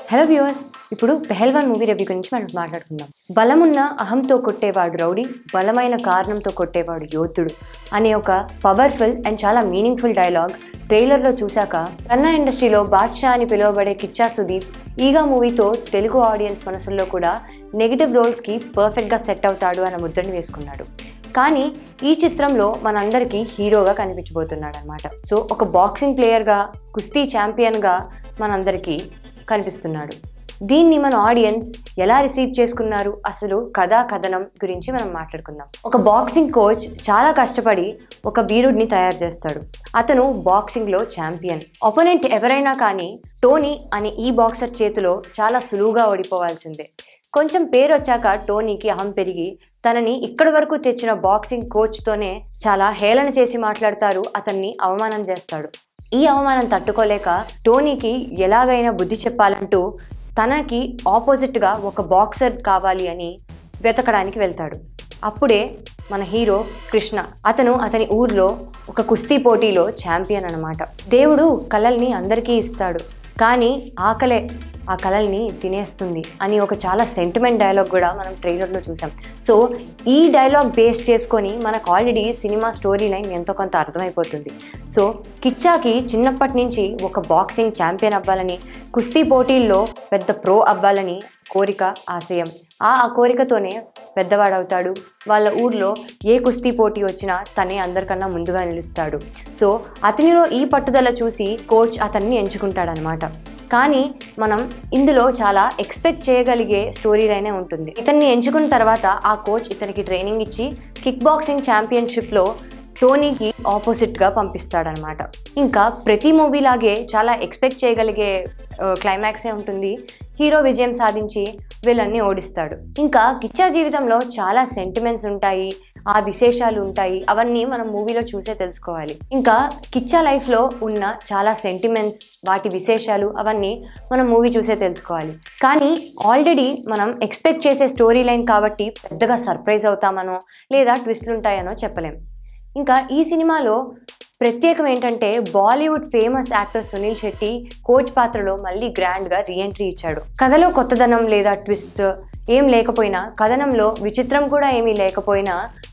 hello viewers ఇప్పుడు pehlwan movie review గురించి మనం మాట్లాడుకుందాం బలమున్న అహంతో కొట్టేవాడు రౌడీ బలమైన కారణంతో కొట్టేవాడు యోధుడు అనే ఒక పవర్ఫుల్ అండ్ చాలా మీనింగ్ఫుల్ డైలాగ్ ట్రైలర్లో చూశాక కన్నా ఇండస్ట్రీలో బాద్షా అని పిలువబడే కిచ్చా సుదీప్ ఈగా మూవీతో తెలుగు ఆడియన్స్ మనసుల్లో కూడా నెగిటివ్ రోల్స్కి పర్ఫెక్ట్గా సెట్ అవుతాడు అన్న ముద్రని వేసుకున్నాడు కానీ ఈ చిత్రంలో మనందరికీ హీరోగా కనిపించబోతున్నాడు అనమాట సో ఒక బాక్సింగ్ ప్లేయర్గా కుస్తీ ఛాంపియన్గా మనందరికీ కనిపిస్తున్నాడు దీన్ని మన ఆడియన్స్ ఎలా రిసీవ్ చేసుకున్నారు అసలు కథా కథనం గురించి మనం మాట్లాడుకుందాం ఒక బాక్సింగ్ కోచ్ చాలా కష్టపడి ఒక వీరుడిని తయారు చేస్తాడు అతను బాక్సింగ్లో ఛాంపియన్ ఒపోనెంట్ ఎవరైనా కానీ టోనీ అనే ఈ బాక్సర్ చేతిలో చాలా సులువుగా ఓడిపోవాల్సిందే కొంచెం పేరు వచ్చాక టోనీకి అహం పెరిగి తనని ఇక్కడి వరకు తెచ్చిన బాక్సింగ్ కోచ్తోనే చాలా హేళన చేసి మాట్లాడతారు అతన్ని అవమానం చేస్తాడు ఈ అవమానం తట్టుకోలేక టోనీకి ఎలాగైనా బుద్ధి చెప్పాలంటూ తనకి ఆపోజిట్గా ఒక బాక్సర్ కావాలి అని వెతకడానికి వెళ్తాడు అప్పుడే మన హీరో కృష్ణ అతను అతని ఊర్లో ఒక కుస్తీ పోటీలో ఛాంపియన్ అనమాట దేవుడు కళల్ని అందరికీ ఇస్తాడు కానీ ఆకలే ఆ కళల్ని తినేస్తుంది అని ఒక చాలా సెంటిమెంట్ డైలాగ్ కూడా మనం ట్రైలర్లో చూసాం సో ఈ డైలాగ్ బేస్ చేసుకొని మనకు ఆల్రెడీ సినిమా స్టోరీ లైన్ ఎంతో కొంత అర్థమైపోతుంది సో కిచ్చాకి చిన్నప్పటి నుంచి ఒక బాక్సింగ్ ఛాంపియన్ అవ్వాలని కుస్తీ పోటీల్లో పెద్ద ప్రో అవ్వాలని కోరిక ఆశయం ఆ ఆ కోరికతోనే పెద్దవాడవుతాడు వాళ్ళ ఊర్లో ఏ కుస్తీ పోటీ వచ్చినా తనే అందరికన్నా ముందుగా నిలుస్తాడు సో అతనిలో ఈ పట్టుదల చూసి కోచ్ అతన్ని ఎంచుకుంటాడనమాట కానీ మనం ఇందులో చాలా ఎక్స్పెక్ట్ చేయగలిగే స్టోరీ లైనే ఉంటుంది ఇతన్ని ఎంచుకున్న తర్వాత ఆ కోచ్ ఇతనికి ట్రైనింగ్ ఇచ్చి కిక్ బాక్సింగ్ ఛాంపియన్షిప్లో టోనీకి ఆపోజిట్గా పంపిస్తాడనమాట ఇంకా ప్రతి మూవీ లాగే చాలా ఎక్స్పెక్ట్ చేయగలిగే క్లైమాక్సే ఉంటుంది హీరో విజయం సాధించి వీళ్ళన్ని ఓడిస్తాడు ఇంకా కిచ్చా జీవితంలో చాలా సెంటిమెంట్స్ ఉంటాయి ఆ విశేషాలు ఉంటాయి అవన్నీ మనం మూవీలో చూసే తెలుసుకోవాలి ఇంకా కిచ్చా లైఫ్లో ఉన్న చాలా సెంటిమెంట్స్ వాటి విశేషాలు అవన్నీ మనం మూవీ చూసే తెలుసుకోవాలి కానీ ఆల్రెడీ మనం ఎక్స్పెక్ట్ చేసే స్టోరీ లైన్ కాబట్టి పెద్దగా సర్ప్రైజ్ అవుతామనో లేదా ట్విస్ట్లు ఉంటాయనో చెప్పలేం ఇంకా ఈ సినిమాలో ప్రత్యేకం ఏంటంటే Bollywood famous actor Sunil Shetty coach పాత్రలో మళ్ళీ గ్రాండ్గా రీఎంట్రీ ఇచ్చాడు కథలో కొత్తదనం లేదా ట్విస్ట్ ఏం లేకపోయినా కథనంలో విచిత్రం కూడా ఏమీ లేకపోయినా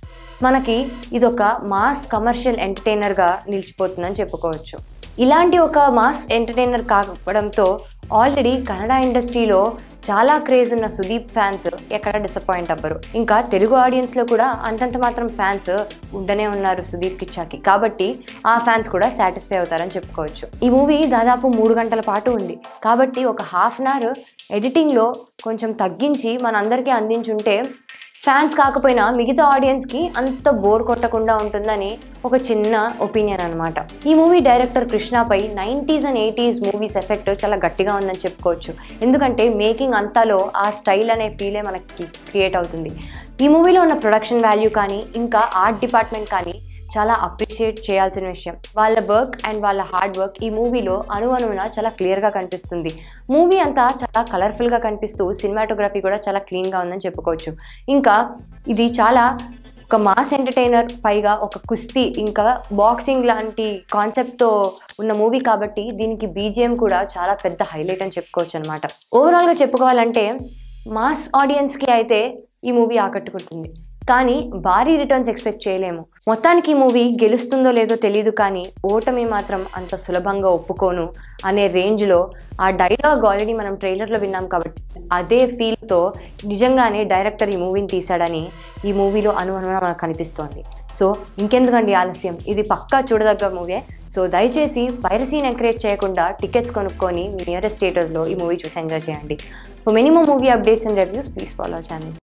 మనకి ఇదొక మాస్ కమర్షియల్ ఎంటర్టైనర్గా నిలిచిపోతుందని చెప్పుకోవచ్చు ఇలాంటి ఒక మాస్ ఎంటర్టైనర్ కావడంతో ఆల్రెడీ కన్నడ ఇండస్ట్రీలో చాలా క్రేజ్ ఉన్న సుదీప్ ఫ్యాన్స్ ఎక్కడ డిసప్పాయింట్ అవ్వరు ఇంకా తెలుగు ఆడియన్స్లో కూడా అంతంత మాత్రం ఫ్యాన్స్ ఉండనే ఉన్నారు సుదీప్ కిచ్చాకి కాబట్టి ఆ ఫ్యాన్స్ కూడా సాటిస్ఫై అవుతారని చెప్పుకోవచ్చు ఈ మూవీ దాదాపు మూడు గంటల పాటు ఉంది కాబట్టి ఒక హాఫ్ అన్ అవర్ ఎడిటింగ్లో కొంచెం తగ్గించి మనందరికీ అందించుంటే ఫ్యాన్స్ కాకపోయినా మిగతా ఆడియన్స్కి అంత బోర్ కొట్టకుండా ఉంటుందని ఒక చిన్న ఒపీనియన్ అనమాట ఈ మూవీ డైరెక్టర్ కృష్ణపై nineties and eighties movies effect చాలా గట్టిగా ఉందని చెప్పుకోవచ్చు ఎందుకంటే మేకింగ్ అంతాలో ఆ స్టైల్ అనే ఫీలే మనకి క్రియేట్ అవుతుంది ఈ మూవీలో ఉన్న ప్రొడక్షన్ వాల్యూ కానీ ఇంకా ఆర్ట్ డిపార్ట్మెంట్ కానీ చాలా అప్రిషియేట్ చేయాల్సిన విషయం వాళ్ళ వర్క్ అండ్ వాళ్ళ హార్డ్ వర్క్ ఈ మూవీలో అణు అణువున చాలా క్లియర్గా కనిపిస్తుంది మూవీ అంతా చాలా కలర్ఫుల్గా కనిపిస్తూ సినిమాటోగ్రఫీ కూడా చాలా క్లీన్గా ఉందని చెప్పుకోవచ్చు ఇంకా ఇది చాలా ఒక మాస్ ఎంటర్టైనర్ పైగా ఒక కుస్తీ ఇంకా బాక్సింగ్ లాంటి కాన్సెప్ట్తో ఉన్న మూవీ కాబట్టి దీనికి బీజిఎం కూడా చాలా పెద్ద హైలైట్ అని చెప్పుకోవచ్చు అనమాట ఓవరాల్గా చెప్పుకోవాలంటే మాస్ ఆడియన్స్కి అయితే ఈ మూవీ ఆకట్టుకుంటుంది కానీ భారీ రిటర్న్స్ ఎక్స్పెక్ట్ చేయలేము మొత్తానికి ఈ మూవీ గెలుస్తుందో లేదో తెలియదు కానీ ఓటమి మాత్రం అంత సులభంగా ఒప్పుకోను అనే రేంజ్లో ఆ డైలాగ్ ఆల్రెడీ మనం ట్రైలర్లో విన్నాం కాబట్టి అదే ఫీల్తో నిజంగానే డైరెక్టర్ ఈ మూవీని తీశాడని ఈ మూవీలో అనుమానం మనకు కనిపిస్తోంది సో ఇంకెందుకండి ఆలస్యం ఇది పక్కా చూడదగ్గ మూవీ సో దయచేసి పైరసీని ఎంకరేజ్ చేయకుండా టికెట్స్ కొనుక్కొని మీ నియరెస్ట్ థియేటర్స్లో ఈ మూవీ చూసి ఎంజాయ్ చేయండి for minimum movie updates and reviews please follow channel